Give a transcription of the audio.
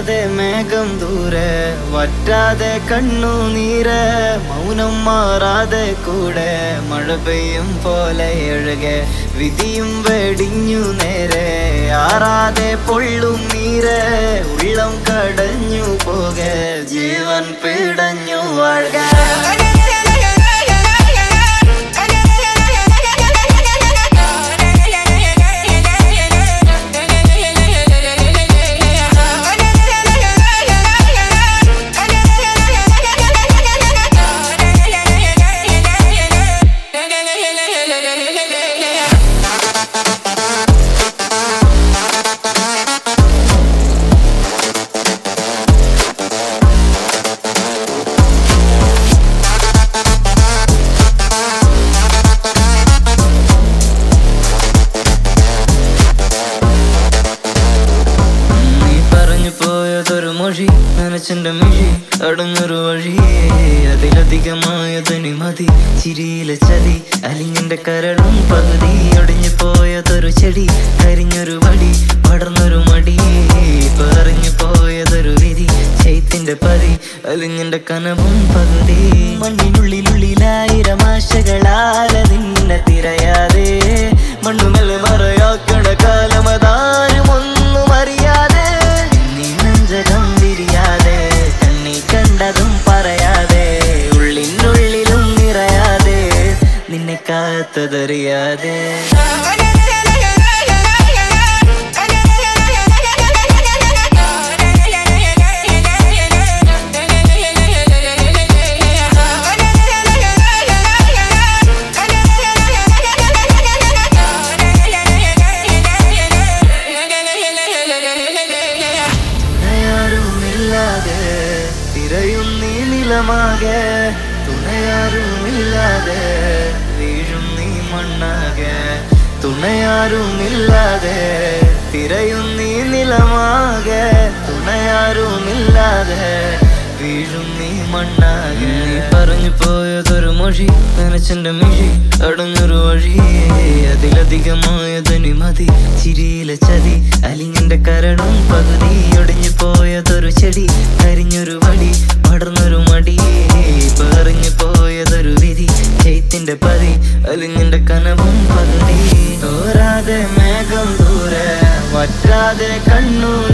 തോരാതെ മേഘം ദൂരെ വറ്റാതെ കണ്ണു നീര് മൗനം മാറാതെ കൂടെ മഴ പെയ്യും പോലെ ഒഴുകെ വിധിയും വെടിഞ്ഞു നേരെ ആറാതെ പൊള്ളും നീര് ഉള്ളം കടഞ്ഞു പോകെ ജീവൻ പിടഞ്ഞു വാഴുക നീ പറഞ്ഞു പോയതൊരു മൊഴി നനച്ചെന്റെ മിഴി അടങ്ങൊരു വഴി അതിലധികമായതൊനി മതി ചിരിയിലെ ചതി അലിഞ്ഞെന്റെ കരളും പകുതി ഒടിഞ്ഞു പോയതൊരു ചെടി കരിഞ്ഞൊരു വടി പടർന്നൊരു മടി പറഞ്ഞു പോയതൊരു വിധി ചൈത്തിന്റെ പതി അലിഞ്ഞെന്റെ കനവും പകുതി മണ്ണിനുള്ളിലുള്ളിലായിരം ആശകളാല നിന്നെ തിരയാതെ മണ്ണുമെല്ലെ മറയാക്കണ കാലമതാരും ഒന്നും അറിയാതെ നീ നെഞ്ചകം വിരിയാതെ കണ്ണി കണ്ടതും പറയാതെ ഉള്ളിനുള്ളിലും നിറയാതെ നിന്നെ കാത്തതറിയാതെ തുണയാരുമില്ലാതെ തിരയും നീ നിലമാകെ തുണയാരുമില്ലാതെ വീഴും നീ മണ്ണാകെ തുണയാരുമില്ലാതെ തിരയും നീ നിലമാകെ തുണയാരുമില്ലാതെ വീഴും നീ മണ്ണാകെ നീ പറഞ്ഞു പോയതൊരു മൊഴി നനച്ചെന്റെ മിഴി അടങ്ങൊരു വഴി അതിലധികമായതൊനി മതി ചിരിയിലെ ചതി അലിഞ്ഞെന്റെ കരടും പകുതി ഒടിഞ്ഞു പോയതൊരു ചെടി കരിഞ്ഞൊരു വടി പടർന്നൊരു മടി പറഞ്ഞു പോയതൊരു വിധി ചൈത്തിന്റെ പതി അലിഞ്ഞെന്റെ കനവും പകുതി തോരാതെ മേഘം ദൂരെ വറ്റാതെ കണ്ണു